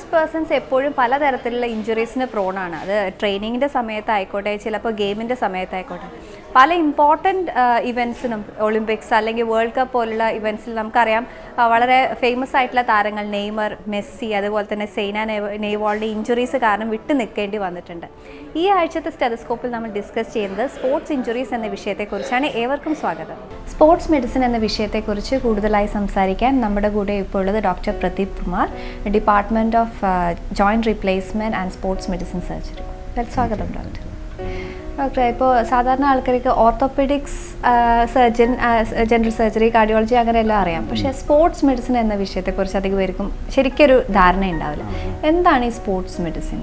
Sports persons എപ്പോഴും പലതരത്തിലുള്ള ഇഞ്ചുറീസിന് പ്രോണാണ് അത് ട്രെയിനിങ്ങിൻ്റെ സമയത്തായിക്കോട്ടെ ചിലപ്പോൾ ഗെയിമിൻ്റെ സമയത്തായിക്കോട്ടെ പല ഇമ്പോർട്ടൻറ്റ് ഇവൻസിനും ഒളിമ്പിക്സ് അല്ലെങ്കിൽ വേൾഡ് കപ്പ് പോലുള്ള ഇവൻസിൽ നമുക്കറിയാം ആ, വളരെ ഫേമസ് ആയിട്ടുള്ള താരങ്ങൾ നെയ്മർ മെസ്സി അതുപോലെ തന്നെ സൈന നെയ്വാളുടെ ഇഞ്ചുറീസ് കാരണം വിട്ടു നിൽക്കേണ്ടി വന്നിട്ടുണ്ട് ഈ ആഴ്ചത്തെ സ്റ്റെതസ്കോപ്പിൽ നമ്മൾ ഡിസ്കസ് ചെയ്യുന്നത് സ്പോർട്സ് ഇഞ്ചുറീസ് എന്ന വിഷയത്തെക്കുറിച്ചാണ് ഏവർക്കും സ്വാഗതം സ്പോർട്സ് മെഡിസിൻ എന്ന വിഷയത്തെക്കുറിച്ച് കൂടുതലായി സംസാരിക്കാൻ നമ്മുടെ കൂടെ ഇപ്പോൾ ഉള്ളത് doctor Pradeep Kumar department of joint replacement and sports medicine surgery സ്വാഗതം ഡോക്ടർ ഡോക്ടറെ ഇപ്പോൾ സാധാരണ ആൾക്കാർക്ക് orthopaedics surgeon general surgery cardiology അങ്ങനെയെല്ലാം അറിയാം പക്ഷേ സ്പോർട്സ് മെഡിസിൻ എന്ന വിഷയത്തെക്കുറിച്ച് അധികം പേർക്കും ശരിക്കൊരു ധാരണ ഉണ്ടാവില്ല എന്താണ് ഈ സ്പോർട്സ് മെഡിസിൻ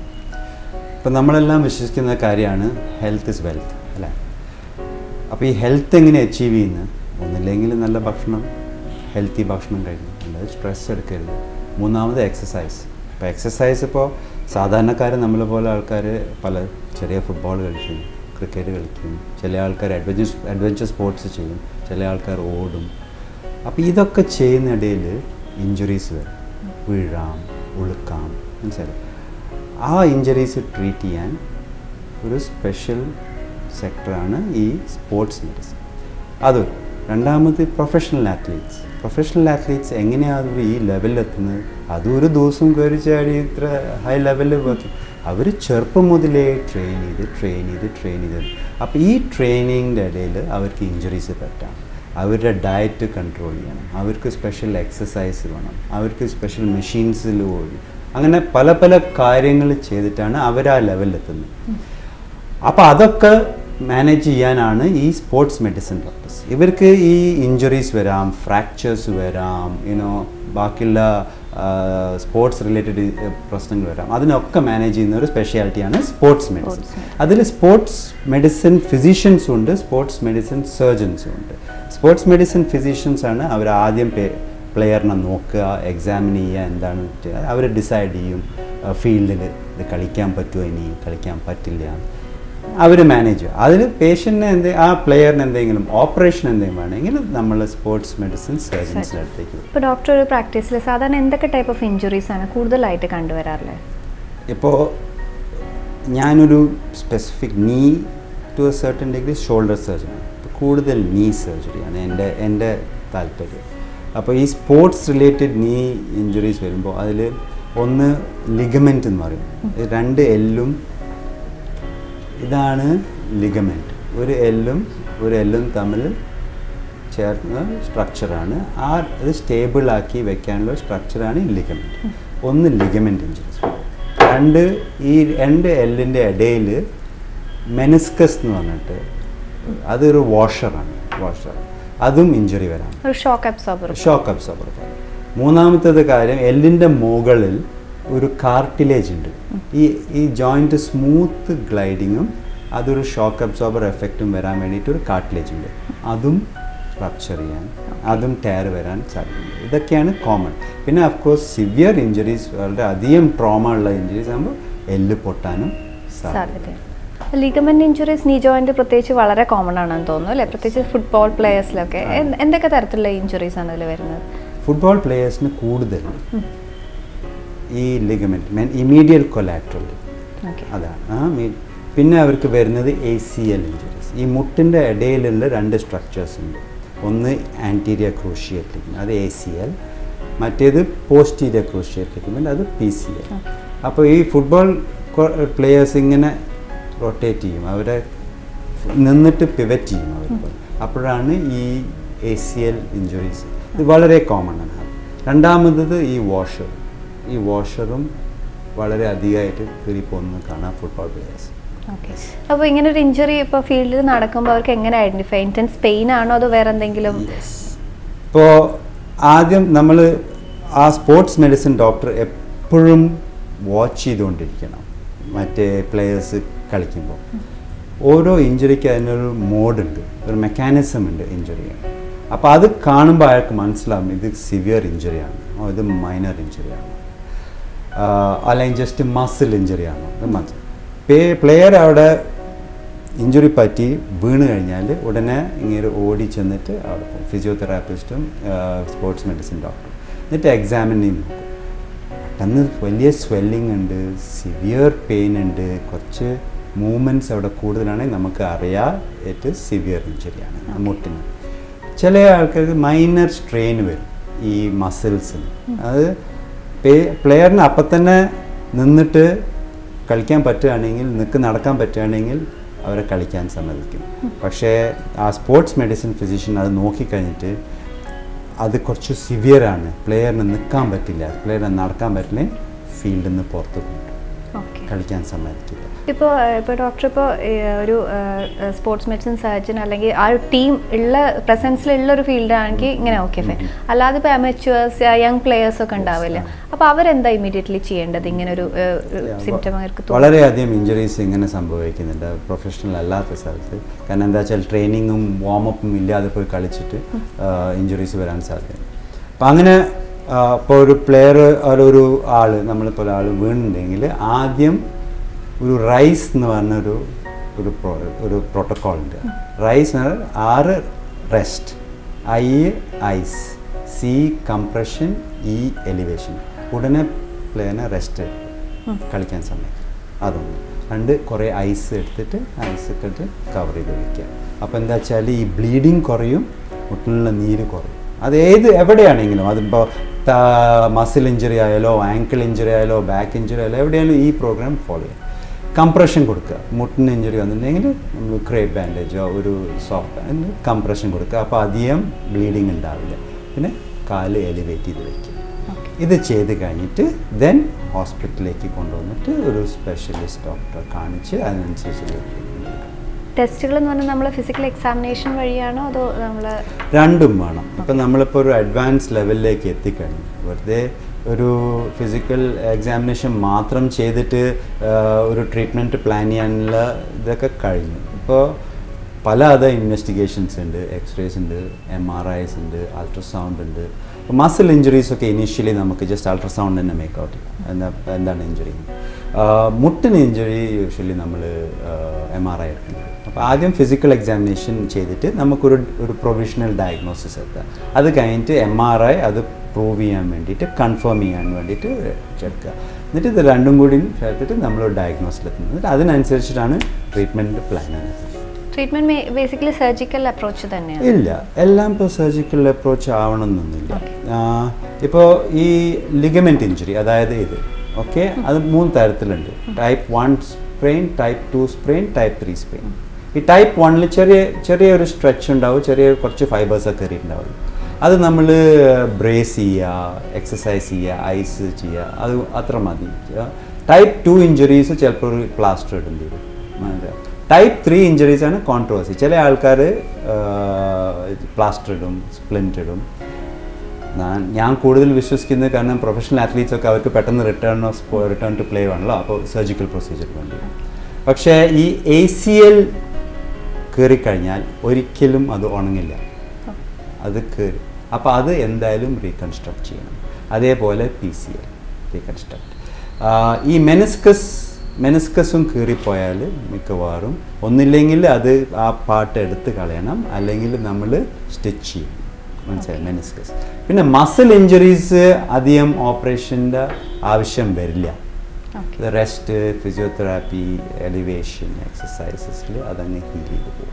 ഇപ്പം നമ്മളെല്ലാം വിശ്വസിക്കുന്ന കാര്യമാണ് ഹെൽത്ത് ഇസ് വെൽത്ത് അല്ലേ അപ്പോൾ ഈ ഹെൽത്ത് എങ്ങനെ അച്ചീവ് ചെയ്യുന്നത് ഒന്നില്ലെങ്കിൽ നല്ല ഭക്ഷണം ഹെൽത്തി ഭക്ഷണം കഴിക്കണം അല്ലാതെ സ്ട്രെസ് എടുക്കരുത് മൂന്നാമത് എക്സസൈസ് ഇപ്പോൾ എക്സസൈസ് ഇപ്പോൾ സാധാരണക്കാർ നമ്മളെ പോലെ ആൾക്കാർ പല ചെറിയ ഫുട്ബോൾ കളിക്കും ക്രിക്കറ്റ് കളിക്കും ചില ആൾക്കാർ അഡ്വഞ്ചർ അഡ്വഞ്ചർ സ്പോർട്സ് ചെയ്യും ചില ആൾക്കാർ ഓടും അപ്പോൾ ഇതൊക്കെ ചെയ്യുന്നിടയിൽ ഇഞ്ചുറീസ് വരും വീഴാം ഉളുക്കാം മനസ്സിലായി ആ ഇഞ്ചറീസ് ട്രീറ്റ് ചെയ്യാൻ ഒരു സ്പെഷ്യൽ സെക്ടറാണ് ഈ സ്പോർട്സ് മെഡിസിൻ അത് രണ്ടാമത് പ്രൊഫഷണൽ ആത്ലീറ്റ്സ് പ്രൊഫഷണൽ ആത്ലീറ്റ്സ് എങ്ങനെയാണ് അവർ ഈ ലെവലിലെത്തുന്നത് അതും ഒരു ദിവസം കയറി ചാടി ഇത്ര ഹൈ ലെവലിൽ പറ്റും അവർ ചെറുപ്പം മുതലേ ട്രെയിൻ ചെയ്ത് ട്രെയിൻ ചെയ്ത് ട്രെയിൻ ചെയ്ത് അപ്പോൾ ഈ ട്രെയിനിങ്ങിൻ്റെ ഇടയിൽ അവർക്ക് ഇഞ്ചുറീസ് പറ്റാം അവരുടെ ഡയറ്റ് കൺട്രോൾ ചെയ്യണം അവർക്ക് സ്പെഷ്യൽ എക്സസൈസ് വേണം അവർക്ക് സ്പെഷ്യൽ മെഷീൻസിൽ പോയി അങ്ങനെ പല പല കാര്യങ്ങൾ ചെയ്തിട്ടാണ് അവർ ആ ലെവലിലെത്തുന്നത് അപ്പോൾ അതൊക്കെ മാനേജ് ചെയ്യാനാണ് ഈ സ്പോർട്സ് മെഡിസിൻ പർപ്പസ് ഇവർക്ക് ഈ ഇഞ്ചുറീസ് വരാം ഫ്രാക്ചേഴ്സ് വരാം യുനോ ബാക്കിയുള്ള സ്പോർട്സ് റിലേറ്റഡ് പ്രശ്നങ്ങൾ വരാം അതിനൊക്കെ മാനേജ് ചെയ്യുന്ന ഒരു സ്പെഷ്യാലിറ്റിയാണ് സ്പോർട്സ് മെഡിസിൻ അതിൽ സ്പോർട്സ് മെഡിസിൻ ഫിസിഷ്യൻസും ഉണ്ട് സ്പോർട്സ് മെഡിസിൻ സർജൻസും ഉണ്ട് സ്പോർട്സ് മെഡിസിൻ ഫിസിഷ്യൻസ് ആണ് അവർ ആദ്യം പ്ലെയറിനെ നോക്കുക എക്സാമിൻ ചെയ്യുക എന്താണ് അവർ ഡിസൈഡ് ചെയ്യും ഫീൽഡിൽ ഇത് കളിക്കാൻ പറ്റുമോ ഇനി കളിക്കാൻ പറ്റില്ല അവർ മാനേജ് ചെയ്യും അതിൽ പേഷ്യൻറ്റിന് എന്ത് ആ പ്ലെയറിന് എന്തെങ്കിലും ഓപ്പറേഷൻ എന്തെങ്കിലും വേണമെങ്കിൽ നമ്മൾ സ്പോർട്സ് മെഡിസിൻ സർജൻസിൻ്റെ അടുത്തേക്ക് വിടും ഇപ്പോൾ ഡോക്ടർ ഒരു പ്രാക്ടീസിൽ സാധാരണ എന്തൊക്കെ ടൈപ്പ് ഓഫ് ഇഞ്ചുറീസ് ആണ് കൂടുതലായിട്ട് കണ്ടുവരാറുള്ളത് ഇപ്പോൾ ഞാനൊരു specific knee to a certain degree shoulder surgery കൂടുതൽ നീ സർജറിയാണ് എൻ്റെ എൻ്റെ താല്പര്യം അപ്പോൾ ഈ സ്പോർട്സ് റിലേറ്റഡ് നീ ഇഞ്ചുറീസ് വരുമ്പോൾ അതിൽ ഒന്ന് ലിഗമെൻ്റ് എന്ന് പറയും ഇത് രണ്ട് എല്ലും ഇതാണ് ലിഗമെൻറ്റ് ഒരു എല്ലും ഒരു എല്ലും തമ്മിൽ ചേർന്ന സ്ട്രക്ചറാണ് ആ ഇത് സ്റ്റേബിളാക്കി വെക്കാനുള്ള സ്ട്രക്ചറാണ് ഈ ലിഗമെൻറ്റ് ഒന്ന് ലിഗമെൻറ്റ് ഇഞ്ചുറീസ് രണ്ട് ഈ രണ്ട് എല്ലിൻ്റെ ഇടയിൽ മെനിസ്കസ് എന്ന് പറഞ്ഞിട്ട് അതൊരു വാഷറാണ് വാഷർ അതും ഇഞ്ചുറി വരാം ഒരു ഷോക്ക് അബ്സോർബർ ഷോക്ക് അബ്സോർബർ പോലെ മൂന്നാമത്തത് കാര്യം എല്ലിൻ്റെ മുകളിൽ ഒരു കാർട്ടിലേജ് ഉണ്ട് ഈ ഈ ജോയിൻറ്റ് സ്മൂത്ത് ഗ്ലൈഡിങ്ങും അതൊരു ഷോക്ക് അബ്സോർബർ എഫക്റ്റും വരാൻ വേണ്ടിയിട്ട് ഒരു കാർട്ടിലേജ് ഉണ്ട് അതും റപ്ചർ ചെയ്യാൻ അതും ടയർ വരാൻ സാധ്യതയുണ്ട് ഇതൊക്കെയാണ് കോമൺ പിന്നെ അഫ്കോഴ്സ് സിവിയർ ഇഞ്ചുറീസ് വളരെ അധികം ട്രോമ ഉള്ള ഇഞ്ചുറീസ് ആകുമ്പോൾ എല്ല് പൊട്ടാനും സാധ്യത സാധ്യതയുണ്ട് ലിഗമെന്റ് ഇഞ്ചുറീസ് നീ ജോയിന്റ് പ്രത്യേകിച്ച് വളരെ കോമൺ ആണെന്ന് തോന്നുന്നു അല്ലേ പ്രത്യേകിച്ച് ഫുട്ബോൾ പ്ലേയേഴ്സിലൊക്കെ എന്ത്- എന്തൊക്കെ തരത്തിലുള്ള ഇഞ്ചുറീസ് ആണ് ഇതിൽ വരുന്നത് ഫുട്ബോൾ പ്ലേയേഴ്സിന് കൂടുതൽ ഈ ലിഗമെൻറ്റ് മെൻ ഇമീഡിയൽ കൊലാക്ട്രൽ ഓക്കെ അതാണ് ആ മീ- പിന്നെ അവർക്ക് വരുന്നത് എ സി എൽ ഇഞ്ചുറീസ് ഈ മുട്ടിൻ്റെ ഇടയിലുള്ള രണ്ട് സ്ട്രക്ചേഴ്സ് ഉണ്ട് ഒന്ന് ആൻറ്റീരിയർ ക്രൂഷിയറ്റ് ലിഗ്മെൻറ്റ് അത് എ സി എൽ മറ്റേത് പോസ്റ്റീരിയർ ക്രൂഷിയറ്റ് ലിഗ്മെൻറ്റ് അത് പി സി എൽ അപ്പോൾ ഈ ഫുട്ബോൾ പ്ലേയേഴ്സ് ഇങ്ങനെ റൊട്ടേറ്റ് ചെയ്യും അവരെ നിന്നിട്ട് പിവറ്റ് ചെയ്യും അവർ അപ്പോഴാണ് ഈ എ സി എൽ ഇഞ്ചുറീസ് ഇത് വളരെ കോമൺ ആണ് രണ്ടാമത്തത് ഈ വാഷർ ഈ വാഷറും വളരെ അധികമായിട്ട് കയറി പോകുന്നത് കാണാം ഫുട്ബോൾ പ്ലേയേഴ്സ് ഓക്കെ അപ്പോൾ ഇങ്ങനെ ഒരു ഇഞ്ചുറി ഇപ്പോൾ ഫീൽഡിൽ നടക്കുമ്പോൾ അവർക്ക് എങ്ങനെ ഐഡന്റിഫൈ ഇൻറ്റൻസ് പെയിൻ ആണോ അതോ വേറെ എന്തെങ്കിലും ഇപ്പോൾ ആദ്യം നമ്മൾ ആ സ്പോർട്സ് മെഡിസിൻ ഡോക്ടർ എപ്പോഴും വാച്ച് ചെയ്തുകൊണ്ടിരിക്കണം മറ്റേ പ്ലെയേഴ്സ് കളിക്കുമ്പോൾ ഓരോ ഇഞ്ചുറിക്ക് അതിനൊരു മോഡുണ്ട് ഒരു മെക്കാനിസം ഉണ്ട് ഇഞ്ചുറിയാണ് അപ്പോൾ അത് കാണുമ്പോൾ അയാൾക്ക് മനസ്സിലാവും ഇത് സിവിയർ ഇഞ്ചുറിയാണ് ഓ ഇത് മൈനർ ഇഞ്ചുറിയാണ് അല്ലെങ്കിൽ ജസ്റ്റ് മസിൽ ഇഞ്ചുറിയാണോ ഇത് മനസ്സിൽ പേ പ്ലെയർ അവിടെ ഇഞ്ചുറി പറ്റി വീണ് കഴിഞ്ഞാൽ ഉടനെ ഇങ്ങനെ ഓടി ചെന്നിട്ട് അവിടെ പോകും ഫിസിയോതെറാപ്പിസ്റ്റും സ്പോർട്സ് മെഡിസിൻ ഡോക്ടറും എന്നിട്ട് എക്സാമിൻ ചെയ്ത് നോക്കും പെട്ടെന്ന് വലിയ സ്വെല്ലിംഗ് ഉണ്ട് സിവിയർ പെയിൻ ഉണ്ട് കുറച്ച് മൂവ്മെൻറ്റ്സ് അവിടെ കൂടുതലാണെങ്കിൽ നമുക്ക് അറിയാം ഏറ്റവും സിവിയർ ഇഞ്ചുറിയാണ് മുട്ടിന് ചില ആൾക്കാർക്ക് മൈനർ സ്ട്രെയിൻ വരും ഈ മസിൽസിന് അത് പ്ലെയറിന് അപ്പം തന്നെ നിന്നിട്ട് കളിക്കാൻ പറ്റുകയാണെങ്കിൽ നിൽക്ക് നടക്കാൻ പറ്റുകയാണെങ്കിൽ അവരെ കളിക്കാൻ സമ്മതിക്കും പക്ഷേ ആ സ്പോർട്സ് മെഡിസിൻ ഫിസിഷ്യൻ അത് നോക്കിക്കഴിഞ്ഞിട്ട് അത് കുറച്ച് സിവിയറാണ് പ്ലെയറിന് നിൽക്കാൻ പറ്റില്ല പ്ലെയറിന് നടക്കാൻ പറ്റില്ല ഫീൽഡിൽ നിന്ന് പുറത്ത് കൊണ്ടു ഓക്കെ കളിക്കാൻ സമ്മതിക്കില്ല ഇപ്പോൾ ഇപ്പോൾ ഡോക്ടർ ഇപ്പോൾ ഒരു സ്പോർട്സ് മെഡിസിൻ സർജൻ അല്ലെങ്കിൽ ആ ഒരു ടീം ഉള്ള പ്രസൻസിലുള്ള ഒരു ഫീൽഡാണെങ്കിൽ ഇങ്ങനെ ഓക്കെ ഫൈൻ അല്ലാതെ ഇപ്പോൾ അമച്വേഴ്സ് യങ് പ്ലേയേഴ്സ് ഒക്കെ ഉണ്ടാവില്ല അപ്പോൾ അവരെന്താ ഇമീഡിയറ്റ്ലി ചെയ്യേണ്ടത് ഇങ്ങനെ ഒരു സിംറ്റം അവർക്ക് തോന്നുന്നു വളരെയധികം ഇഞ്ചുറീസ് ഇങ്ങനെ സംഭവിക്കുന്നുണ്ട് പ്രൊഫഷണൽ അല്ലാത്ത സ്ഥലത്ത് കാരണം എന്താ വെച്ചാൽ ട്രെയിനിങ്ങും വാമപ്പും ഇല്ലാതെ പോയി കളിച്ചിട്ട് ഇഞ്ചുറീസ് വരാൻ സാധ്യത അപ്പം അങ്ങനെ ഇപ്പോൾ ഒരു പ്ലെയർ ഒരു ആൾ നമ്മളിപ്പോൾ ഒരാൾ വീണുണ്ടെങ്കിൽ ആദ്യം ഒരു റൈസ് എന്ന് പറഞ്ഞൊരു ഒരു പ്രോ ഒരു പ്രോട്ടോക്കോൾ ഉണ്ട് റൈസ് എന്ന് പറഞ്ഞാൽ ആറ് rest I ice C compression E elevation ഉടനെ പ്ലെയറിനെ റെസ്റ്റ് കളിക്കാൻ സമയം അതൊന്ന് രണ്ട് കുറേ ഐസ് എടുത്തിട്ട് ഐസ് ഇട്ടിട്ട് കവർ ചെയ്ത് വയ്ക്കുക അപ്പോൾ എന്താ വെച്ചാൽ ഈ ബ്ലീഡിങ് കുറയും മുട്ടിലുള്ള നീര് കുറയും അത് ഏത് എവിടെയാണെങ്കിലും അതിപ്പോൾ മസിൽ ഇഞ്ചുറി ആയാലോ ആങ്കിൾ ഇഞ്ചുറി ആയാലോ ബാക്ക് ഇഞ്ചുറി ആയാലോ എവിടെയായാലും ഈ പ്രോഗ്രാം ഫോളോ ചെയ്യാം കംപ്രഷൻ കൊടുക്കുക മുട്ടിന് ഇഞ്ചുറി വന്നിട്ടുണ്ടെങ്കിൽ നമ്മൾ ക്രേപ്പ് ബാൻഡേജോ ഒരു സോഫ്റ്റ് കംപ്രഷൻ കൊടുക്കുക അപ്പോൾ അധികം ബ്ലീഡിങ് ഉണ്ടാവില്ല പിന്നെ കാല് എലിവേറ്റ് ചെയ്ത് വയ്ക്കുക ഇത് ചെയ്ത് കഴിഞ്ഞിട്ട് ദെൻ ഹോസ്പിറ്റലിലേക്ക് കൊണ്ടുവന്നിട്ട് ഒരു സ്പെഷ്യലിസ്റ്റ് ഡോക്ടറെ കാണിച്ച് അതിനനുസരിച്ച് ടെസ്റ്റുകൾ എന്ന് പറഞ്ഞാൽ നമ്മൾ ഫിസിക്കൽ എക്സാമിനേഷൻ വഴിയാണോ അതോ നമ്മൾ രണ്ടും വേണം ഇപ്പം നമ്മളിപ്പോൾ ഒരു അഡ്വാൻസ് ലെവലിലേക്ക് എത്തിക്കഴിഞ്ഞു വെറുതെ ഒരു ഫിസിക്കൽ എക്സാമിനേഷൻ മാത്രം ചെയ്തിട്ട് ആ, ഒരു ട്രീറ്റ്മെൻറ്റ് പ്ലാൻ ചെയ്യാനുള്ള ഇതൊക്കെ കഴിഞ്ഞു ഇപ്പോൾ പല അതർ ഇൻവെസ്റ്റിഗേഷൻസ് ഉണ്ട് എക്സ്റേസ് ഉണ്ട് എം ആർ ഐസ് ഉണ്ട് അൾട്രാസൗണ്ട് ഉണ്ട് ഇപ്പോൾ മസിൽ ഇഞ്ചുറീസ് ഒക്കെ ഇനീഷ്യലി നമുക്ക് ജസ്റ്റ് അൾട്രാസൗണ്ട് തന്നെ മേക്ക് ഔട്ട് ചെയ്യാം എന്താ എന്താണ് ഇഞ്ചുറി മുട്ടിന് ഇഞ്ചുറി യൂഷ്വലി നമ്മൾ എം ആർ ഐ എടുക്കുന്നത് അപ്പോൾ ആദ്യം ഫിസിക്കൽ എക്സാമിനേഷൻ ചെയ്തിട്ട് നമുക്കൊരു ഒരു പ്രൊവിഷണൽ ഡയഗ്നോസിസ് എത്താം അത് കഴിഞ്ഞിട്ട് എം ആർ ഐ അത് പ്രൂവ് ചെയ്യാൻ വേണ്ടിയിട്ട് കൺഫേം ചെയ്യാൻ വേണ്ടിയിട്ട് എടുക്കുക എന്നിട്ട് ഇത് രണ്ടും കൂടി ചേർത്തിട്ട് നമ്മൾ ഡയഗ്നോസിലെത്തുന്നത് എന്നിട്ട് അതിനനുസരിച്ചിട്ടാണ് ട്രീറ്റ്മെൻറ്റ് പ്ലാൻ ചെയ്യുന്നത് ട്രീറ്റ്മെന്റ് ബേസിക്കലി സർജിക്കൽ അപ്രോച്ച് തന്നെയാണ് ഇല്ല എല്ലാം ഇപ്പോൾ സർജിക്കൽ അപ്രോച്ച് ആവണമെന്നൊന്നുമില്ല ഇപ്പോൾ ഈ ലിഗമെൻറ്റ് ഇഞ്ചുറി അതായത് ഇത് ഓക്കെ അത് മൂന്ന് തരത്തിലുണ്ട് type one sprain type two sprain type three sprain ഈ ടൈപ്പ് വണ്ണിൽ ചെറിയ ചെറിയൊരു സ്ട്രെച്ച് ഉണ്ടാവും ചെറിയ കുറച്ച് ഫൈബേഴ്സൊക്കെ കയറിയിട്ടുണ്ടാവും അത് നമ്മൾ ബ്രേസ് ചെയ്യുക എക്സസൈസ് ചെയ്യുക ഐസ് ചെയ്യുക അത് അത്ര മതി ടൈപ്പ് ടു ഇഞ്ചുറീസ് ചിലപ്പോൾ ഒരു പ്ലാസ്റ്റർ ഇടേണ്ടി വരും മനസ്സിലായോ? ടൈപ്പ് ത്രീ ഇഞ്ചുറീസ് ആണ് കോൺട്രവേഴ്സി ചില ആൾക്കാർ പ്ലാസ്റ്റർ ഇടും സ്പ്ലിൻറ്റ് ഇടും ഞാൻ ഞാൻ കൂടുതൽ വിശ്വസിക്കുന്നത് കാരണം പ്രൊഫഷണൽ ആത്ലീറ്റ്സ് ഒക്കെ അവർക്ക് പെട്ടെന്ന് return of return to play ആണല്ലോ അപ്പോൾ സർജിക്കൽ പ്രൊസീജിയർ വേണ്ടി വരും. പക്ഷേ ഈ എ സി എൽ കയറിക്കഴിഞ്ഞാൽ ഒരിക്കലും അത് ഉണങ്ങില്ല അത് കയറി അപ്പോൾ അത് എന്തായാലും റീകൺസ്ട്രക്ട് ചെയ്യണം അതേപോലെ പി സി എൽ റീകൺസ്ട്രക്ട് ഈ മെനിസ്കസ് മെനിസ്കസും കീറിപ്പോയാൽ മിക്കവാറും ഒന്നില്ലെങ്കിൽ അത് ആ പാട്ട് എടുത്ത് കളയണം അല്ലെങ്കിൽ നമ്മൾ സ്റ്റിച്ച് ചെയ്യും മനസ്സിലായി മെനിസ്കസ് പിന്നെ മസിൽ ഇഞ്ചുറീസ് അധികം ഓപ്പറേഷൻ്റെ ആവശ്യം വരില്ല റെസ്റ്റ് ഫിസിയോതെറാപ്പി എലിവേഷൻ എക്സസൈസസിൽ അതങ്ങ് ഹീൽ ചെയ്ത് പോകും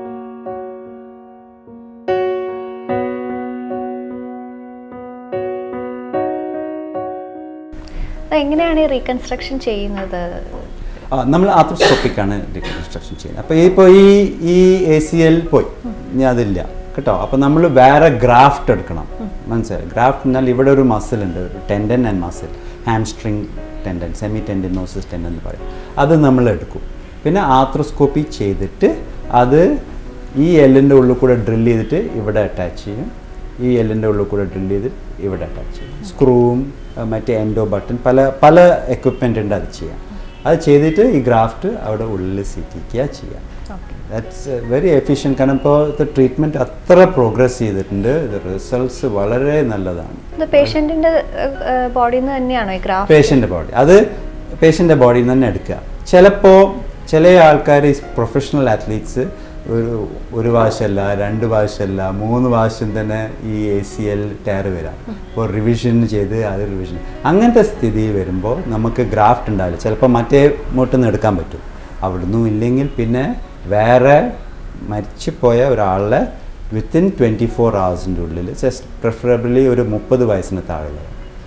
എങ്ങനെയാണ് ഈ റീകൺസ്ട്രക്ഷൻ ചെയ്യുന്നത് നമ്മൾ ആർത്രോസ്കോപ്പിക് ആണ് റീകൺസ്ട്രക്ഷൻ ചെയ്യുന്നത് അപ്പോൾ ഇപ്പോൾ ഈ ഈ എ സി എൽ പോയി ഇനി അതില്ല കേട്ടോ അപ്പോൾ നമ്മൾ വേറെ ഗ്രാഫ്റ്റ് എടുക്കണം മനസ്സിലായി ഗ്രാഫ്റ്റ് എന്നാൽ ഇവിടെ ഒരു മസിൽ ഉണ്ട് tendon and muscle hamstring tendon semi tendinosus tendon എന്ന് പറയും അത് നമ്മൾ എടുക്കും പിന്നെ ആർത്രോസ്കോപ്പി ചെയ്തിട്ട് അത് ഈ എല്ലിൻ്റെ ഉള്ളിൽ കൂടെ ഡ്രിൽ ചെയ്തിട്ട് ഇവിടെ അറ്റാച്ച് ചെയ്യും ഈ എല്ലിൻ്റെ ഉള്ളിൽ കൂടെ ഡ്രിൽ ചെയ്ത് ഇവിടെ അറ്റാച്ച് ചെയ്യും സ്ക്രൂവും അഹ് മറ്റേ എൻഡോ ബട്ടൺ പല പല എക്വിപ്മെൻ്റ് ഉണ്ട് അത് ചെയ്യാം അത് ചെയ്തിട്ട് ഈ ഗ്രാഫ്റ്റ് അവിടെ ഉള്ളിൽ സിറ്റിക്കുക ചെയ്യാം ദാറ്റ്സ് വെരി എഫിഷ്യൻറ്റ് കാരണം ഇപ്പോൾ ട്രീറ്റ്മെൻറ്റ് അത്ര പ്രോഗ്രസ് ചെയ്തിട്ടുണ്ട് റിസൾട്ട്സ് വളരെ നല്ലതാണ് ഇത് പേഷ്യൻറ്റിൻ്റെ ബോഡിയിൽ നിന്ന് തന്നെയാണോ ഈ ഗ്രാഫ് പേഷ്യൻ്റെ ബോഡി അത് പേഷ്യൻ്റെ ബോഡിയിൽ നിന്ന് തന്നെ എടുക്കുക ചിലപ്പോൾ ചില ആൾക്കാർ പ്രൊഫഷണൽ അത്ലീറ്റ്സ് ഒരു ഒരു പ്രാവശ്യമല്ല രണ്ട് പ്രാവശ്യമല്ല മൂന്ന് പ്രാവശ്യം തന്നെ ഈ എ സി എൽ ടയർ വരാം അപ്പോൾ റിവിഷൻ ചെയ്ത് അത് റിവിഷൻ അങ്ങനത്തെ സ്ഥിതി വരുമ്പോൾ നമുക്ക് ഗ്രാഫ്റ്റ് ഉണ്ടാവില്ല ചിലപ്പോൾ മറ്റേ മുട്ടിൽ എടുക്കാൻ പറ്റും അവിടുന്ന് ഇല്ലെങ്കിൽ പിന്നെ വേറെ മരിച്ചു പോയ ഒരാളെ വിത്തിൻ ട്വൻറ്റി ഫോർ ഹവേഴ്സിൻ്റെ ഉള്ളിൽ ജസ്റ്റ് പ്രിഫറബിളി ഒരു മുപ്പത് വയസ്സിന് താഴെ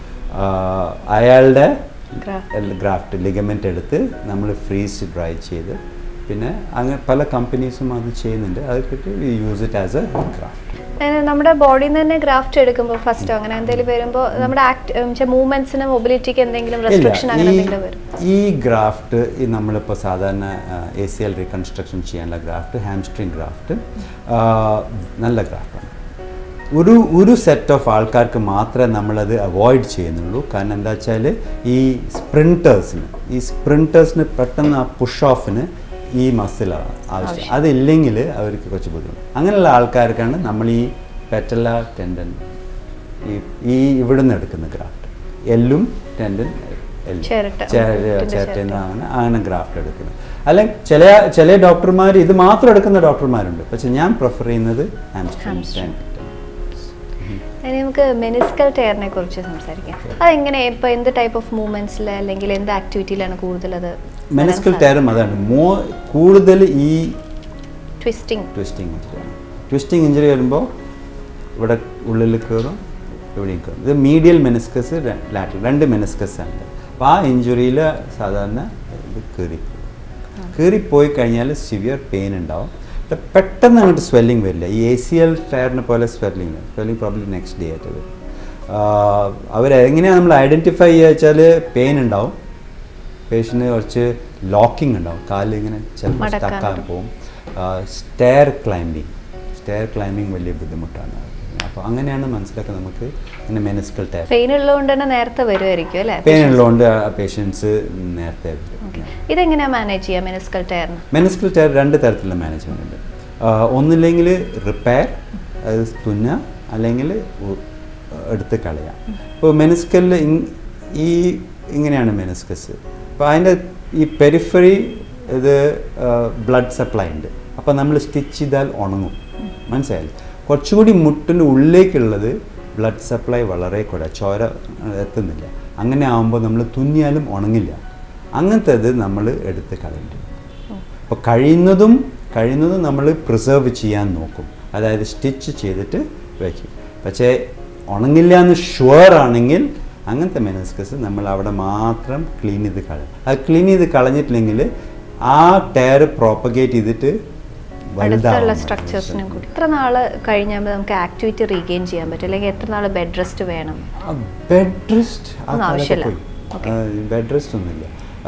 അയാളുടെ Graft. ഗ്രാഫ്റ്റ് ലിഗമെൻ്റ് എടുത്ത് നമ്മൾ ഫ്രീസ് ഡ്രൈ ചെയ്ത് പിന്നെ അങ്ങനെ പല കമ്പനീസും അത് ചെയ്യുന്നുണ്ട് അത് കിട്ടി use it as a graft അതിന് നമ്മുടെ ബോഡിയിൽ നിന്ന് തന്നെ ഗ്രാഫ്റ്റ് എടുക്കുമ്പോൾ ഫസ്റ്റോ അങ്ങനെ എന്തെങ്കിലും വരുമ്പോൾ നമ്മുടെ ആക്ട് മൊബിലിറ്റിന് മൊബിലിറ്റിക്ക് എന്തെങ്കിലും റെസ്ട്രിക്ഷൻ അങ്ങനെ എന്തെങ്കിലും വരും ഈ ഗ്രാഫ്റ്റ് ഈ നമ്മളിപ്പോൾ സാധാരണ എ സി എൽ റീകൺസ്ട്രക്ഷൻ ചെയ്യാനുള്ള ഗ്രാഫ്റ്റ് ഹാംസ്ട്രിങ് ഗ്രാഫ്റ്റ് നല്ല ഗ്രാഫ്റ്റാണ് ഒരു ഒരു സെറ്റ് ഓഫ് ആൾക്കാർക്ക് മാത്രമേ നമ്മളത് അവോയ്ഡ് ചെയ്യുന്നുള്ളൂ കാരണം എന്താ വെച്ചാൽ ഈ സ്പ്രിൻറ്റേഴ്സിന് ഈ സ്പ്രിൻറ്റേഴ്സിന് പെട്ടെന്ന് ആ പുഷ് ഓഫിന് ഈ മസിൽ ആവശ്യം അതില്ലെങ്കിൽ അവർക്ക് കുറച്ച് ബുദ്ധിമുട്ട് അങ്ങനെയുള്ള ആൾക്കാർക്കാണ് നമ്മൾ ഈ പെറ്റല ടെൻഡൻ ഈ ഈ ഇവിടുന്ന് എടുക്കുന്ന ഗ്രാഫ്റ്റ് എല്ലും ടെൻഡൻ ചിരട്ട. ചേട്ടനാണ് അങ്ങനെ ഗ്രാഫ്റ്റ് എടുക്കുന്നത് അല്ലെങ്കിൽ ചില ചില ഡോക്ടർമാർ ഇത് മാത്രം എടുക്കുന്ന ഡോക്ടർമാരുണ്ട് പക്ഷെ ഞാൻ പ്രിഫർ ചെയ്യുന്നത് ഹാംസ്ട്രിങ് ഇനി നമുക്ക് മെനിസ്കൽ ടയറിനെ കുറിച്ച് സംസാരിക്കാം അതെങ്ങനെ ഇപ്പോൾ എന്ത് ടൈപ്പ് ഓഫ് മൂവ്മെന്റ്സിൽ അല്ലെങ്കിൽ എന്ത് ആക്ടിവിറ്റിയിലാണ് കൂടുതൽ അത് മെനിസ്കൽ ടയറും അതാണ് മോ കൂടുതൽ ഈ ട്വിസ്റ്റിംഗ് ട്വിസ്റ്റിംഗ് ഇഞ്ചുറിയാണ് ട്വിസ്റ്റിംഗ് ഇഞ്ചുറി വരുമ്പോൾ ഇവിടെ ഉള്ളിൽ കയറും ഇവിടെയും കയറും ഇത് മീഡിയൽ മെനിസ്കസ് ലാറ്റർ രണ്ട് മെനിസ്കസ് ഉണ്ട് അപ്പോൾ ആ ഇഞ്ചുറിയിൽ സാധാരണ ഇത് കീറി കീറിപ്പോയി കഴിഞ്ഞാൽ സിവിയർ പെയിൻ ഉണ്ടാവും പക്ഷെ പെട്ടെന്ന് അങ്ങോട്ട് സ്വെല്ലിംഗ് വരില്ല ഈ എ സി എൽ ടയറിനെ പോലെ swelling swelling problem next day ആയിട്ട് വരും അവരെങ്ങനെയാണ് നമ്മൾ ഐഡൻറ്റിഫൈ ചെയ്യുക വെച്ചാൽ പെയിൻ ഉണ്ടാവും പേഷ്യന് കുറച്ച് ലോക്കിംഗ് ഉണ്ടാവും കാലിൽ ഇങ്ങനെ ചിലപ്പോൾ മടക്കാൻ സ്റ്റക്കാൻ പോകും സ്റ്റെയർ ക്ലൈംബിങ് സ്റ്റെയർ ക്ലൈംബിങ് വലിയ ബുദ്ധിമുട്ടാണ് അപ്പോൾ അങ്ങനെയാണ് മനസ്സിലാക്കുന്നത് നമുക്ക് ഇങ്ങനെ മെനിസ്കൽ ടയർ പെയിൻ ഉള്ളതുകൊണ്ട് തന്നെ നേരത്തെ വരുമായിരിക്കും അല്ലേ പെയിൻ ഉള്ളതുകൊണ്ട് പേഷ്യൻസ് നേരത്തെ വരും ഇതെങ്ങനെയാ മാനേജ് ചെയ്യാം മെനിസ്കൽ ടയറിന് മെനിസ്കൽ ടയർ രണ്ട് തരത്തിലുള്ള മാനേജ്മെൻ്റ് ഉണ്ട് ആഹ് ഒന്നില്ലെങ്കിൽ റിപ്പയർ അത് തുന്നുക അല്ലെങ്കിൽ ഉ- എടുത്ത് കളയാം ഇപ്പോൾ മെനിസ്കലിൽ ഈ ഇങ്ങനെയാണ് മെനിസ്കസ് അപ്പോൾ അതിൻ്റെ ഈ പെരിഫറി ഇത് ബ്ലഡ് സപ്ലൈ ഉണ്ട് അപ്പോൾ നമ്മൾ സ്റ്റിച്ച് ചെയ്താൽ ഉണങ്ങും മനസ്സിലായില്ലേ കുറച്ചുകൂടി മുട്ടിൻ്റെ ഉള്ളിലേക്കുള്ളത് ബ്ലഡ് സപ്ലൈ വളരെ കൂടെ ചോര ആ, എത്തുന്നില്ല അങ്ങനെ ആകുമ്പോൾ നമ്മൾ തുന്നിയാലും ഉണങ്ങില്ല അങ്ങനത്തേത് നമ്മൾ എടുത്ത് കളയേണ്ടി വരും. അപ്പോൾ കഴിയുന്നതും കഴിയുന്നതും നമ്മൾ പ്രിസർവ് ചെയ്യാൻ നോക്കും അതായത് സ്റ്റിച്ച് ചെയ്തിട്ട് വയ്ക്കും പക്ഷേ ഉണങ്ങില്ല എന്ന് ഷുവർ ആണെങ്കിൽ അങ്ങനത്തെ മെനസ്കസ് നമ്മൾ അവിടെ മാത്രം ക്ലീൻ ചെയ്ത് കളയും അത് ക്ലീൻ ചെയ്ത് കളഞ്ഞിട്ടില്ലെങ്കിൽ ആ ടയർ പ്രോപ്പഗേറ്റ് ചെയ്തിട്ട് അടുത്തുള്ള വലുതാവും സ്ട്രക്ചേഴ്സിനും കൂടി എത്ര നാള് കഴിഞ്ഞാൽ നമുക്ക് ആക്ടിവിറ്റി റീഗെയിൻ ചെയ്യാൻ പറ്റും അല്ലെങ്കിൽ എത്ര നാൾ ബെഡ് റെസ്റ്റ് വേണം ബെഡ് റെസ്റ്റ് ഒന്നും ആവശ്യമില്ല. ബെഡ് റെസ്റ്റ് ഒന്നുമില്ല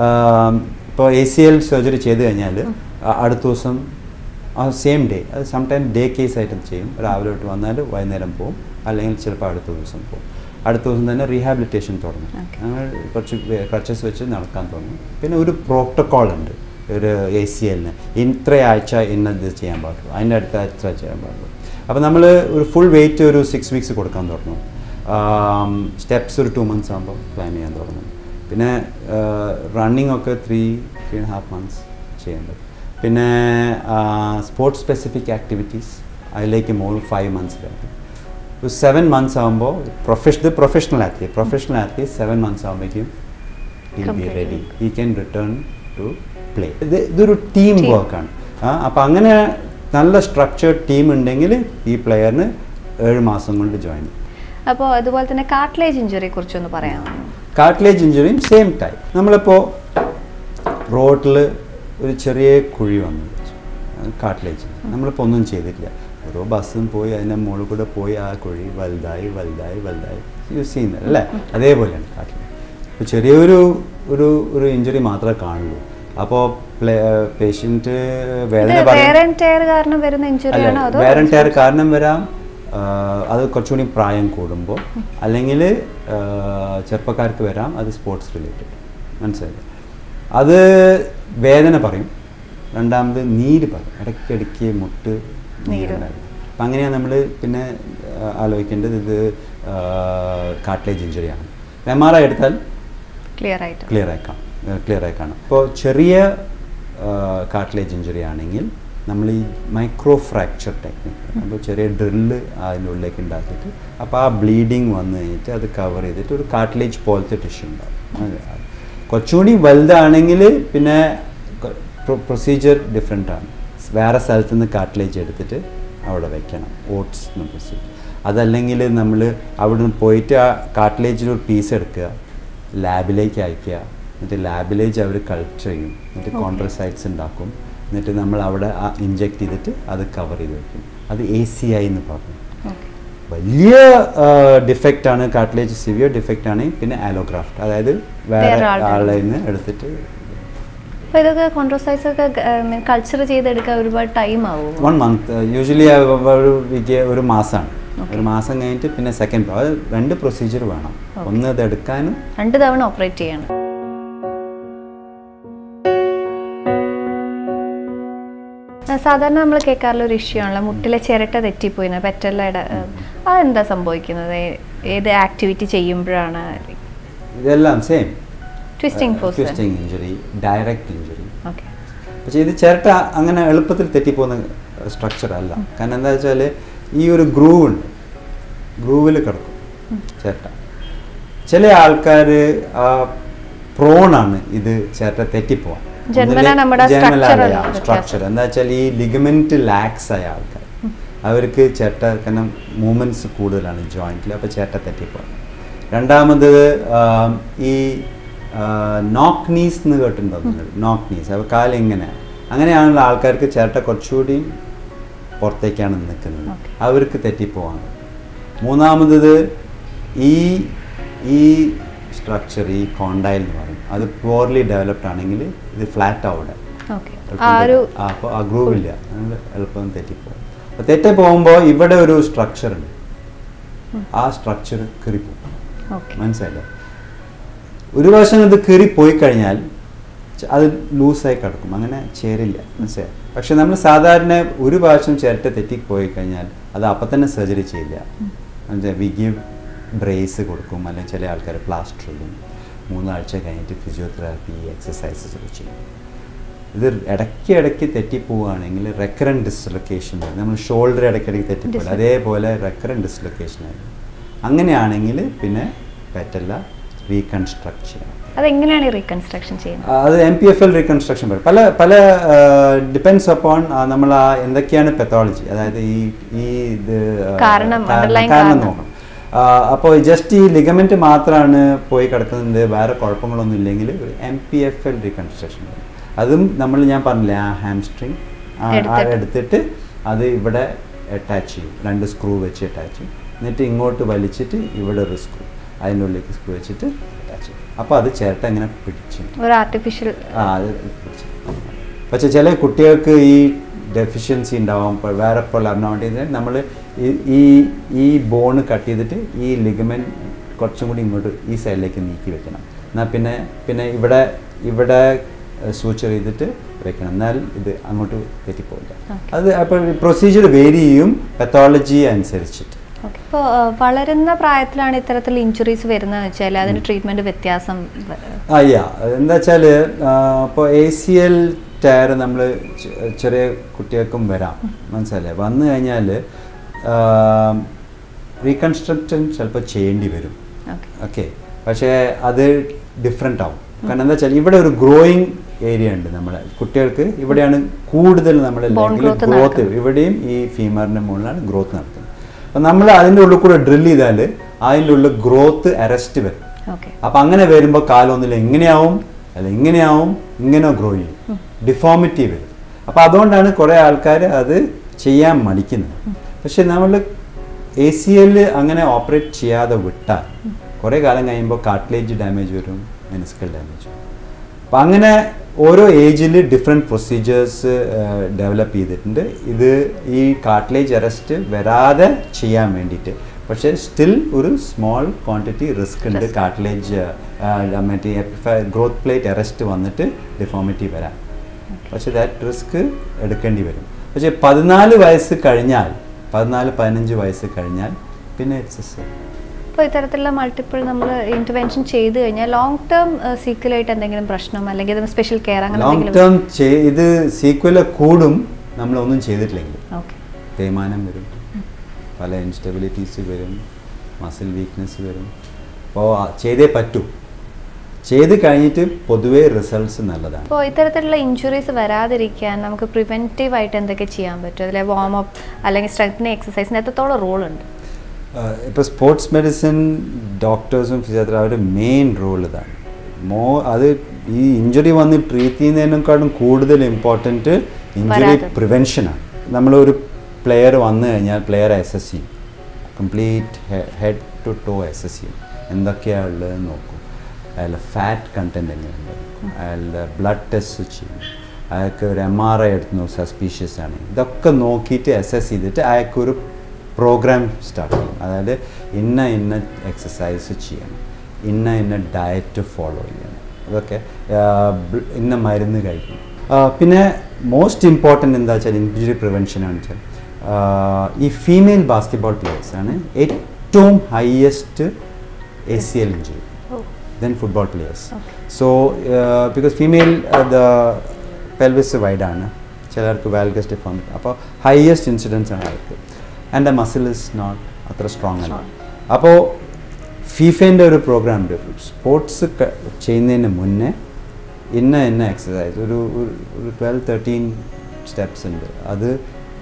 ഇപ്പോൾ എ സി എൽ സർജറി ചെയ്ത് കഴിഞ്ഞാൽ അടുത്ത ദിവസം ആ സെയിം ഡേ അത് സംടൈം ഡേ കേസ് ആയിട്ട് ചെയ്യും രാവിലെ തൊട്ട് വന്നാൽ വൈകുന്നേരം പോകും അല്ലെങ്കിൽ ചിലപ്പോൾ അടുത്ത ദിവസം പോകും അടുത്ത ദിവസം തന്നെ റീഹാബിലിറ്റേഷൻ തുടങ്ങും Okay. ഞങ്ങൾ കുറച്ച് ക്രച്ചസ് വെച്ച് നടക്കാൻ തുടങ്ങും പിന്നെ ഒരു പ്രോട്ടോക്കോൾ ഉണ്ട് ഒരു എ സി എല്ലിന് ഇത്ര ആഴ്ച ഇന്നത് ചെയ്യാൻ പാടുള്ളൂ അതിൻ്റെ അടുത്ത ആഴ്ച ചെയ്യാൻ പാടുള്ളൂ അപ്പോൾ നമ്മൾ ഒരു ഫുൾ വെയിറ്റ് ഒരു സിക്സ് വീക്സ് കൊടുക്കാൻ തുടങ്ങും സ്റ്റെപ്സ് ഒരു ടു മന്ത്സ് ആകുമ്പോൾ പ്ലാൻ ചെയ്യാൻ തുടങ്ങും പിന്നെ റണ്ണിങ് ഒക്കെ three three and half months ചെയ്യേണ്ടത് പിന്നെ സ്പോർട്സ് സ്പെസിഫിക് ആക്ടിവിറ്റീസ് അതിലേക്ക് മോൾ ഫൈവ് മന്ത്സ് വേണം ഒരു സെവൻ മന്ത്സ് ആകുമ്പോൾ പ്രൊഫഷ ഇത് professional athlete professional athlete seven months ആകുമ്പോഴേക്കും will be Completely. Ready he can return to play ഇത് ഇതൊരു ടീം Team. വർക്കാണ് അപ്പോൾ അങ്ങനെ നല്ല സ്ട്രക്ചേർഡ് ടീം ഉണ്ടെങ്കിൽ ഈ പ്ലെയറിന് ഏഴ് മാസം കൊണ്ട് ജോയിൻ ചെയ്യും അപ്പോൾ അതുപോലെ തന്നെ കാർട്ടിലേജ് ഇഞ്ചുറിയെ കുറിച്ചൊന്ന് പറയാമോ കാർട്ടിലേജ് ഇഞ്ചുറിയും സെയിം ടൈപ്പ് നമ്മളിപ്പോൾ റോഡിൽ ഒരു ചെറിയ കുഴി വന്നു കാർട്ടിലേജ് നമ്മളിപ്പോൾ ഒന്നും ചെയ്തിട്ടില്ല ഓരോ ബസ്സും പോയി അതിൻ്റെ മുകളിൽ കൂടെ പോയി ആ കുഴി വലുതായി വലുതായി വലുതായി യൂസ് ചെയ്യുന്നത് അല്ലേ അതേപോലെയാണ് കാർട്ടിലേജ് ഇപ്പോൾ ചെറിയൊരു ഒരു ഒരു ഇഞ്ചുറി മാത്രമേ കാണുള്ളൂ അപ്പോൾ പേഷ്യൻറ്റ് വേദന ഇത് പറയും വേർ ആൻഡ് ടയർ കാരണം വരുന്ന ഇഞ്ചുറി ആണോ അതോ വേറെ ടയർ കാരണം വരാം ആ, അത് കുറച്ചുകൂടി പ്രായം കൂടുമ്പോൾ അല്ലെങ്കിൽ ചെറുപ്പക്കാർക്ക് വരാം അത് സ്പോർട്സ് റിലേറ്റഡ് മനസ്സിലായില്ലേ അത് വേദന പറയും രണ്ടാമത് നീര് പറയും ഇടയ്ക്കിടയ്ക്ക് മുട്ട് നീര്. നീരുണ്ടായിരുന്നു അപ്പം അങ്ങനെയാണ് നമ്മൾ പിന്നെ ആ, ആലോചിക്കേണ്ടത് ഇത് കാർട്ടിലേജ് ഇഞ്ചുറിയാണ് എം ആർ ഐ എടുത്താൽ ക്ലിയർ ആയിട്ട് ക്ലിയർ ആയി കാണും ക്ലിയർ ആയി കാണും അപ്പോൾ ചെറിയ കാർട്ടിലേജ് ഇഞ്ചുറി ആണെങ്കിൽ നമ്മൾ ഈ മൈക്രോ ഫ്രാക്ചർ ടെക്നിക്ക് അപ്പോൾ ചെറിയ ഡ്രില്ല് അതിൻ്റെ ഉള്ളിലേക്ക് ഉണ്ടാക്കിയിട്ട് അപ്പോൾ ആ ബ്ലീഡിങ് വന്നു കഴിഞ്ഞിട്ട് അത് കവർ ചെയ്തിട്ട് ഒരു കാർട്ടിലേജ് പോലത്തെ ടിഷ്യൂ ഉണ്ടാവും അത് കുറച്ചുകൂടി വലുതാണെങ്കിൽ പിന്നെ പ്രൊസീജിയർ ഡിഫറെൻ്റ് ആണ് വേറെ സ്ഥലത്ത് നിന്ന് കാർട്ടിലേജ് എടുത്തിട്ട് അവിടെ വെക്കണം ഓട്സ് എന്ന പ്രൊസീജിയർ അതല്ലെങ്കിൽ നമ്മൾ അവിടെ നിന്ന് പോയിട്ട് ആ കാർട്ടിലേജിൽ ഒരു പീസ് എടുക്കുക ലാബിലേക്ക് അയക്കുക എന്നിട്ട് ലാബിലേക്ക് അവർ കൾച്ചർ ചെയ്യും എന്നിട്ട് കോൺട്രസൈറ്റ്സ് ഉണ്ടാക്കും എന്നിട്ട് നമ്മൾ അവിടെ ആ ഇഞ്ചെക്ട് ചെയ്തിട്ട് അത് കവർ ചെയ്ത് വെക്കും അത് എ സി ഐ എന്ന് പറഞ്ഞു വലിയ ഡിഫക്റ്റ് ആണ് കാർട്ടിലേജ് സിവിയർ ഡിഫക്റ്റ് ആണ് പിന്നെ ആലോഗ്രാഫ്റ്റ് അതായത് വേറെ വേറെ ആളുടെ ആളെ നിന്ന് എടുത്തിട്ട് അപ്പോൾ ഇതൊക്കെ കോൺട്രോസൈസ് ഒക്കെ കൾച്ചർ ചെയ്തെടുക്കാൻ ഒരുപാട് ടൈം ആവും വൺ മന്ത് യൂഷ്വലി ഒരു വിക്ക് ഒരു മാസമാണ് ഒരു മാസം കഴിഞ്ഞിട്ട് പിന്നെ സെക്കൻഡ് അത് രണ്ട് പ്രൊസീജിയർ വേണം ഒന്ന് അത് എടുക്കാനും രണ്ട് തവണ ഓപ്പറേറ്റ് ചെയ്യണം ആ, സാധാരണ നമ്മൾ കേൾക്കാറുള്ള ഒരു ഇഷ്യൂ ആണല്ലോ മുട്ടിലെ ചിരട്ട തെറ്റിപ്പോയിന്ന് പെറ്റല്ലയുടെ അതെന്താ സംഭവിക്കുന്നത് ഏ- ഏത് ആക്ടിവിറ്റി ചെയ്യുമ്പോഴാണ് ഇതെല്ലാം same twisting force twisting injury direct injury okay പക്ഷേ ഇത് ചിരട്ട അങ്ങനെ എളുപ്പത്തിൽ തെറ്റിപ്പോകുന്ന സ്ട്രക്ചർ അല്ല കാരണം എന്താ വെച്ചാൽ ഈ ഒരു ഗ്രൂവ് ഉണ്ട് ഗ്രൂവിൽ കിടക്കും ചിരട്ട ചില ആൾക്കാർ പ്രോണാണ് ഇത് ചിരട്ട തെറ്റിപ്പോവാൻ ജന്മനാ നമ്മുടെ structure അല്ല വ്യത്യാസം. സ്ട്രക്ചർ എന്താ വെച്ചാൽ ഈ ലിഗമെന്റ് ലാക്സ് ആയ ആൾക്കാർ അവർക്ക് ചേട്ട കാരണം മൂവ്മെന്റ്സ് കൂടുതലാണ് ജോയിന്റിൽ അപ്പോൾ ചേട്ട തെറ്റിപ്പോകും രണ്ടാമത് ആം, ഈ നോക്ക് നീസ് എന്ന് കേട്ടിട്ടുണ്ടോ നിങ്ങൾ നോക്ക് നീസ് അപ്പോൾ കാല് ഇങ്ങനെ അങ്ങനെയാണുള്ള ആൾക്കാർക്ക് ചേട്ട കുറച്ചുകൂടി പുറത്തേക്കാണ് നിൽക്കുന്നത് Okay. അവർക്ക് തെറ്റിപ്പോവാണ് മൂന്നാമത് ഈ ഈ സ്ട്രക്ചർ ഈ കോണ്ടൈൽ എന്ന് പറയും അത് പോർലി ഡെവലപ്ഡ് ആണെങ്കിൽ ഇത് ഫ്ലാറ്റ് ആവിടെ ഓക്കെ ആ ഒരു അപ്പോൾ ആ ഗ്രൂവ് ഇല്ല അതുകൊണ്ട് എളുപ്പം തെറ്റിപ്പോകും അപ്പോൾ തെറ്റി പോകുമ്പോൾ ഇവിടെ ഒരു സ്ട്രക്ചർ ഉണ്ട് ആ സ്ട്രക്ചർ കീറിപ്പോകും ഓക്കെ മനസ്സിലായില്ലേ ഒരു പ്രാവശ്യം ഇത് കീറി പോയി കഴിഞ്ഞാൽ ച- അത് ലൂസായി കിടക്കും അങ്ങനെ ചേരില്ല മനസ്സിലായി പക്ഷെ നമ്മൾ സാധാരണ ഒരു പ്രാവശ്യം ചിരട്ട തെറ്റി പോയി കഴിഞ്ഞാൽ അത് അപ്പം തന്നെ സർജറി ചെയ്യില്ല മനസ്സിലായി വി ഗിവ് ബ്രേസ് കൊടുക്കും അല്ലെങ്കിൽ ചില ആൾക്കാർ പ്ലാസ്റ്റർ ഇടും മൂന്നാഴ്ച കഴിഞ്ഞിട്ട് ഫിസിയോതെറാപ്പി എക്സസൈസസ് ഒക്കെ ചെയ്യും ഇത് ഇടയ്ക്ക് ഇടയ്ക്ക് തെറ്റിപ്പോവുകയാണെങ്കിൽ റെക്കറൻറ്റ് ഡിസ്ലൊക്കേഷൻ വരും നമ്മൾ ഷോൾഡർ ഇടയ്ക്കിടയ്ക്ക് തെറ്റിപ്പോയി Disloc- അതേപോലെ റെക്കറൻറ്റ് ഡിസ്ലൊക്കേഷൻ ആയിരുന്നു അങ്ങനെയാണെങ്കിൽ പിന്നെ പറ്റല്ല റീകൺസ്ട്രക്ട് ചെയ്യണം അതെങ്ങനെയാണ് ഈ റീകൺസ്ട്രക്ഷൻ ചെയ്യുന്നത് ആ, അത് M P F L reconstruction പറയും പല പല ഡിപ്പെൻസ് അപ്പോൺ നമ്മൾ ആ എന്തൊക്കെയാണ് പെത്തോളജി അതായത് ഈ ഈ ഇത് ആ, കാരണം, കാ- underlying കാരണം കാരണം. നോക്കണം അപ്പോൾ ജസ്റ്റ് ഈ ലിഗമെന്റ് മാത്രമാണ് പോയി കിടക്കുന്നത് വേറെ കുഴപ്പങ്ങളൊന്നും ഇല്ലെങ്കിൽ M P F L reconstruction അതും നമ്മൾ ഞാൻ പറഞ്ഞില്ലേ ആ ഹാംസ്ട്രിങ് എടുത്തിട്ട്. എടുത്തിട്ട് അത് ഇവിടെ അറ്റാച്ച് ചെയ്യും രണ്ട് സ്ക്രൂ വെച്ച് അറ്റാച്ച് ചെയ്യും എന്നിട്ട് ഇങ്ങോട്ട് വലിച്ചിട്ട് ഇവിടെ ഒരു സ്ക്രൂ അതിൻ്റെ ഉള്ളിലേക്ക് സ്ക്രൂ വെച്ചിട്ട് അറ്റാച്ച് ചെയ്യും അപ്പോൾ അത് ചിരട്ട ഇങ്ങനെ പിടിച്ചു ഒരു ആർട്ടിഫിഷ്യൽ ആ അത് പിടിച്ചു പക്ഷെ ചില കുട്ടികൾക്ക് ഈ ഡെഫിഷ്യൻസി ഉണ്ടാവും ഇപ്പോൾ വേറെ ഇപ്പോൾ അബ്നോമറ്റി നമ്മൾ ഈ ഈ ബോണ് കട്ട് ചെയ്തിട്ട് ഈ ലിഗമെൻറ്റ് കുറച്ചും കൂടി ഇങ്ങോട്ട് ഈ സൈഡിലേക്ക് നീക്കി വെക്കണം എന്നാൽ പിന്നെ പിന്നെ ഇവിടെ ഇവിടെ സൂച്ചർ ചെയ്തിട്ട് വെക്കണം എന്നാൽ ഇത് അങ്ങോട്ട് തെറ്റിപ്പോയില്ല അത് അപ്പോൾ പ്രൊസീജിയർ വേരി ചെയ്യും പെത്തോളജി അനുസരിച്ചിട്ട് ഇപ്പോൾ വളരുന്ന പ്രായത്തിലാണ് ഇത്തരത്തിൽ ഇഞ്ചുറീസ് വരുന്നതെന്ന് വെച്ചാൽ അതിന് ട്രീറ്റ്മെന്റ് വ്യത്യാസം വ- ആ യാ എന്താ വെച്ചാൽ ഇപ്പോൾ എ സി എൽ ടയർ നമ്മൾ ചെറിയ കുട്ടികൾക്കും വരാം മനസ്സിലല്ലേ വന്നു കഴിഞ്ഞാൽ റീകൺസ്ട്രക്ഷൻ ചിലപ്പോൾ ചെയ്യേണ്ടി വരും ഓക്കെ ഓക്കെ പക്ഷേ അത് ഡിഫറെൻ്റ് ആവും കാരണം എന്താ വെച്ചാൽ ഇവിടെ ഒരു ഗ്രോയിങ് ഏരിയ ഉണ്ട് നമ്മളെ കുട്ടികൾക്ക് ഇവിടെയാണ് കൂടുതൽ നമ്മുടെ Bone growth ഗ്രോത്ത് നടക്കുന്നത്. ഇവിടെയും ഈ ഫീമറിൻ്റെ മുകളിലാണ് ഗ്രോത്ത് നടക്കുന്നത് അപ്പം നമ്മൾ അതിൻ്റെ ഉള്ളിൽ കൂടെ ഡ്രിൽ ചെയ്താൽ അതിൻ്റെ ഉള്ളിൽ ഗ്രോത്ത് അറസ്റ്റ് വരും ഓക്കെ അപ്പം അങ്ങനെ വരുമ്പോൾ കാലൊന്നിൽ എങ്ങനെയാവും അല്ല ഇങ്ങനെയാവും ഇങ്ങനെ ഗ്രോ ചെയ്യും ഡിഫോമിറ്റി വരും അപ്പം അതുകൊണ്ടാണ് കുറേ ആൾക്കാർ അത് ചെയ്യാൻ മടിക്കുന്നത് പക്ഷെ നമ്മൾ എ സി എൽ അങ്ങനെ ഓപ്പറേറ്റ് ചെയ്യാതെ വിട്ടാൽ കുറേ കാലം കഴിയുമ്പോൾ കാർട്ടിലേജ് ഡാമേജ് വരും മെനിസ്കൽ ഡാമേജ് വരും അപ്പം അങ്ങനെ ഓരോ ഏജിൽ ഡിഫറെൻറ്റ് പ്രൊസീജിയേഴ്സ് ഡെവലപ്പ് ചെയ്തിട്ടുണ്ട് ഇത് ഈ കാർട്ടിലേജ് അറസ്റ്റ് വരാതെ ചെയ്യാൻ വേണ്ടിയിട്ട് പക്ഷേ സ്റ്റിൽ ഒരു സ്മോൾ ക്വാണ്ടിറ്റി റിസ്ക് ഉണ്ട് കാർട്ടിലേജ് മറ്റേ ഗ്രോത്ത് പ്ലേറ്റ് അറസ്റ്റ് വന്നിട്ട് ഡിഫോമിറ്റി വരാൻ പക്ഷേ ദാറ്റ് റിസ്ക് എടുക്കേണ്ടി വരും പക്ഷേ പതിനാല് വയസ്സ് കഴിഞ്ഞാൽ പതിനാല് പതിനഞ്ച് വയസ്സ് കഴിഞ്ഞാൽ പിന്നെ ഇറ്റ്സ് ഇപ്പോൾ ഇത്തരത്തിലുള്ള മൾട്ടിപ്പിൾ നമ്മൾ ഇന്റർവെൻഷൻ ചെയ്തു കഴിഞ്ഞാൽ ലോങ് ടേം സീക്വലായിട്ട് എന്തെങ്കിലും പ്രശ്നം അല്ലെങ്കിൽ സ്പെഷ്യൽ കെയർ അങ്ങനെ ലോങ് എന്തെങ്കിലും ടേം ഇത് സീക്വല് കൂടും നമ്മളൊന്നും ചെയ്തിട്ടില്ലെങ്കിൽ ഓക്കെ തേയ്മാനം വരും പല ഇൻസ്റ്റബിലിറ്റീസ് വരും മസിൽ വീക്ക്നെസ് വരും അപ്പോൾ ചെയ്തേ പറ്റൂ ചെയ്ത് കഴിഞ്ഞിട്ട് പൊതുവേ റിസൾട്ട്സ് നല്ലതാണ് അപ്പോൾ ഇത്തരത്തിലുള്ള ഇഞ്ചുറീസ് വരാതിരിക്കാൻ നമുക്ക് പ്രിവെൻറ്റീവ് ആയിട്ട് എന്തൊക്കെ ചെയ്യാൻ പറ്റും അതിലെ വാം അപ്പ് അല്ലെങ്കിൽ സ്ട്രെങ്തനിങ് എക്സസൈസിന് എത്രത്തോളം റോൾ ഉണ്ട് ഇപ്പോൾ സ്പോർട്സ് മെഡിസിൻ ഡോക്ടേഴ്സും ഫിസിയോതെറാപ്പി അവരുടെ മെയിൻ റോൾ ഇതാണ് മോ അത് ഈ ഇഞ്ചുറി വന്ന് ട്രീറ്റ് ചെയ്യുന്നതിനേക്കാളും കൂടുതൽ ഇമ്പോർട്ടൻറ്റ് ഇഞ്ചുറി വരാതെ. പ്രിവെൻഷനാണ് നമ്മളൊരു പ്ലെയർ വന്നു കഴിഞ്ഞാൽ പ്ലെയർ അസസ് ചെയ്യും complete head to toe assess ചെയ്യും എന്തൊക്കെയാണ് ഉള്ളതെന്ന് നോക്കും അയാളുടെ ഫാറ്റ് കണ്ടൻറ്റ് എങ്ങനെയുണ്ട് അയാളുടെ ബ്ലഡ് ടെസ്റ്റ് ചെയ്യും അയാൾക്ക് ഒരു എം ആർ ഐ എടുത്തു സസ്പീഷ്യസ് ആണ് ഇതൊക്കെ നോക്കിയിട്ട് അസസ് ചെയ്തിട്ട് അയാൾക്കൊരു പ്രോഗ്രാം സ്റ്റാർട്ട് ചെയ്യും അതായത് ഇന്ന ഇന്ന എക്സസൈസ് ചെയ്യണം ഇന്ന ഇന്ന ഡയറ്റ് ഫോളോ ചെയ്യണം ഇതൊക്കെ ആ, ബ്- ഇന്ന മരുന്ന് കഴിക്കണം ആ, പിന്നെ മോസ്റ്റ് ഇമ്പോർട്ടൻ്റ് എന്താ വെച്ചാൽ ഇഞ്ചുറി പ്രിവെൻഷൻ ആണ് വെച്ചാൽ ആ, ഈ ഫീമെയിൽ ബാസ്കറ്റ്ബോൾ പ്ലേയേഴ്സ് ആണ് ഏറ്റവും highest A C L injury then football players Okay. So because female the pelvis വൈഡാണ് ചിലർക്ക് വാൽഗസ് ഡിഫോം അപ്പോൾ ഹയസ്റ്റ് ഇൻസിഡൻസ് ആണ് അവർക്ക് and the muscle is not അത്ര സ്ട്രോങ് അല്ല അപ്പോൾ ഫീഫേൻ്റെ ഒരു പ്രോഗ്രാം ഉണ്ട് സ്പോർട്സ് ചെയ്യുന്നതിന് മുന്നേ ഇന്ന ഇന്ന എക്സസൈസ് ഒരു ഒരു- ഒരു ട്വൽവ് തേർട്ടീൻ സ്റ്റെപ്സ് ഉണ്ട് അത്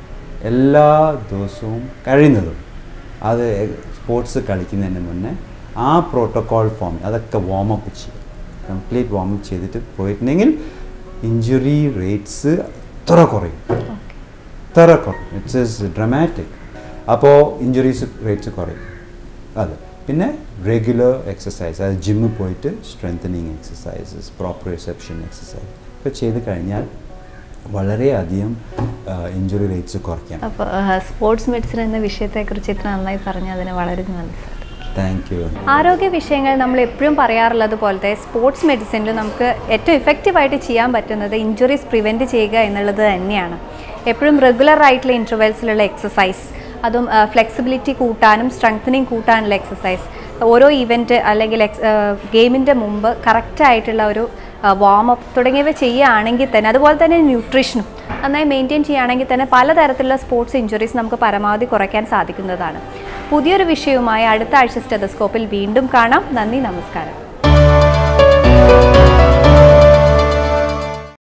എല്ലാ ദിവസവും കഴിയുന്നതും അത് സ്പോർട്സ് കളിക്കുന്നതിന് മുന്നേ ആ പ്രോട്ടോകോൾ ഫോം അതൊക്കെ വാം അപ്പ് ചെയ്യും കംപ്ലീറ്റ് വാം അപ്പ് ചെയ്തിട്ട് പോയിട്ടുണ്ടെങ്കിൽ ഇഞ്ചുറി റേറ്റ്സ് എത്ര കുറയും എത്ര കുറയും ഇറ്റ്സ് ഇസ് ഡ്രമാറ്റിക് അപ്പോൾ ഇഞ്ചുറീസ് റേറ്റ്സ് കുറയും അത് പിന്നെ റെഗുലർ എക്സസൈസ് അതായത് ജിമ്മിൽ പോയിട്ട് strengthening exercises proper reception exercise ഒക്കെ ചെയ്ത് കഴിഞ്ഞാൽ വളരെയധികം ഇഞ്ചുറി റേറ്റ്സ് കുറയ്ക്കാം അപ്പോൾ സ്പോർട്സ് മെഡിസിൻ എന്ന വിഷയത്തെക്കുറിച്ച് ഇത്ര നന്നായി പറഞ്ഞു അതിന് വളരെ നന്ദി സാർ താങ്ക് യു ആരോഗ്യ വിഷയങ്ങൾ നമ്മൾ എപ്പോഴും പറയാറുള്ളത് പോലത്തെ സ്പോർട്സ് മെഡിസിനിൽ നമുക്ക് ഏറ്റവും ഇഫക്റ്റീവായിട്ട് ചെയ്യാൻ പറ്റുന്നത് ഇഞ്ചുറീസ് പ്രിവെൻറ്റ് ചെയ്യുക എന്നുള്ളത് തന്നെയാണ് എപ്പോഴും റെഗുലർ ആയിട്ടുള്ള ഇൻ്റർവെൽസിലുള്ള എക്സസൈസ് അതും ഫ്ലെക്സിബിലിറ്റി കൂട്ടാനും സ്ട്രെങ്തനിങ് കൂട്ടാനുള്ള എക്സസൈസ് ഓരോ ഇവൻറ്റ് അല്ലെങ്കിൽ എക്സ് ഗെയിമിൻ്റെ മുമ്പ് കറക്റ്റായിട്ടുള്ള ഒരു വാം അപ്പ് തുടങ്ങിയവ ചെയ്യുകയാണെങ്കിൽ തന്നെ അതുപോലെ തന്നെ ന്യൂട്രീഷനും നന്നായി മെയിൻറ്റെയിൻ ചെയ്യുകയാണെങ്കിൽ തന്നെ പലതരത്തിലുള്ള സ്പോർട്സ് ഇഞ്ചുറീസ് നമുക്ക് പരമാവധി കുറയ്ക്കാൻ സാധിക്കുന്നതാണ് പുതിയൊരു വിഷയവുമായി അടുത്ത ആഴ്ച സ്റ്റെതസ്കോപ്പിൽ വീണ്ടും കാണാം നന്ദി നമസ്കാരം